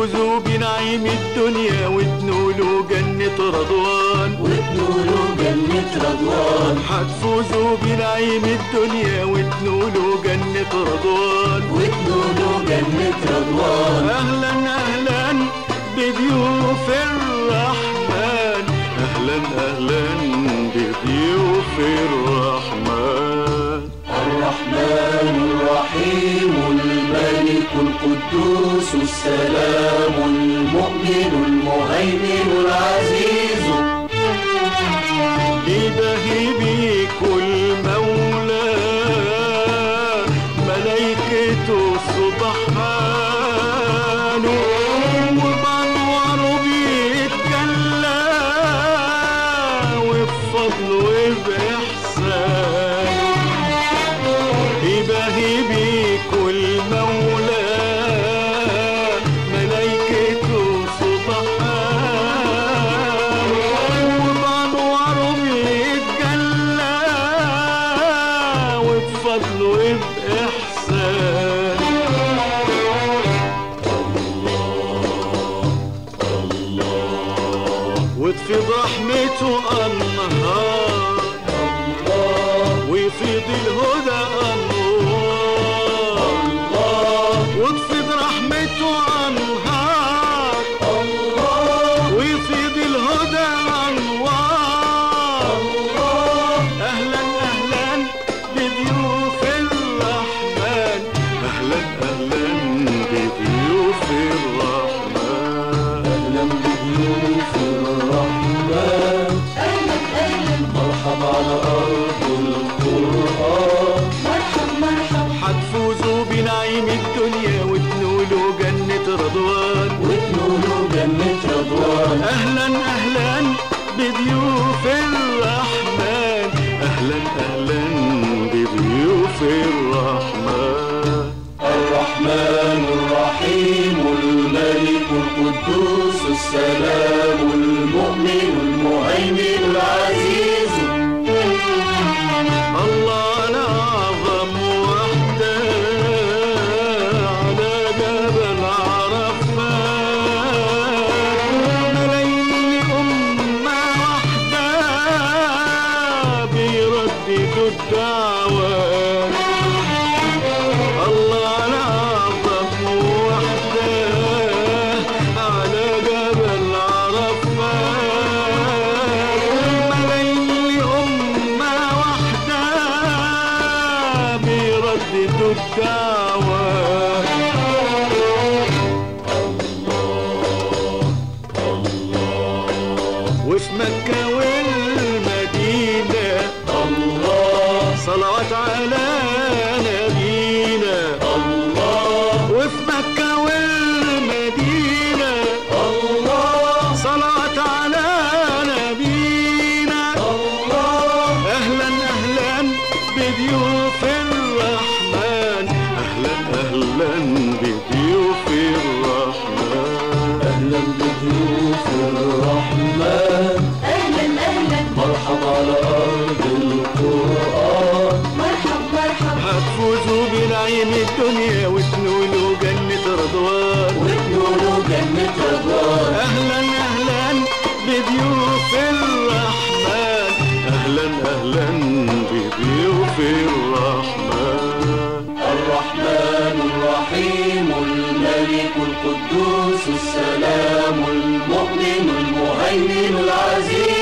هتفوزوا بنعيم الدنيا وتنولوا جنة رضوان وتنولوا جنة رضوان هتفوزوا بنعيم الدنيا وتنولوا جنة رضوان وتنولوا جنة رضوان أهلا أهلا بضيوف الرحمن أهلا أهلا بضيوف الرحمن الرحمن الرحيم الملك القدوس السلام المؤمن المهيمن العزيز لبهيبي كل مولى ملائكته سبحانه وبنوره بيتجلى وبفضله وبإحسانه لبهيبي كل مولى ملائكته سبحانه وبنوره بيتجلى وبفضله وبإحسانه وتفيض رحمته أنهار ويفيض الهدى أنوار وتفيض رحمته أنهار ويفيض الهدى أنوار أهلا أهلا بضيوف الرحمن أهلا أهلا بضيوف الرحمن أهلا بضيوف الرحمن أهلا أهلا مرحبا على أرض القرآن مرحب مرحب هتفوزوا بنعيم الدنيا وتنولوا جنة رضوان وتنولوا جنة رضوان أهلا أهلا بضيوف الرحمن أهلا أهلا بضيوف الرحمن الرحمن الرحيم الملك القدوس السلام المؤمن المهيمن العزيز الله الأعظم وحده على جبل عرفات ملايين أمة وحده بيرددوا الدعوات الله الأعظم وحده على جبل عرفات ملايين أمة وحده بيرددوا الدعوات وفي مكة والمدينة الله صلوات على نبينا الله وفي مكة والمدينة الله صلوات على نبينا الله أهلا أهلا بضيوف الرحمن أهلا أهلا بضيوف الرحمن أهلا بضيوف الرحمن أهلا أهلا مرحبا على أرض القرآن مرحب مرحب هتفوزوا بنعيم الدنيا وتنولوا جنة رضوان وتنولوا جنة رضوان أهلا أهلا بضيوف الرحمن أهلا أهلا بضيوف الرحمن الرحمن الرحيم الملك القدوس السلام المؤمن المهيمن العزيز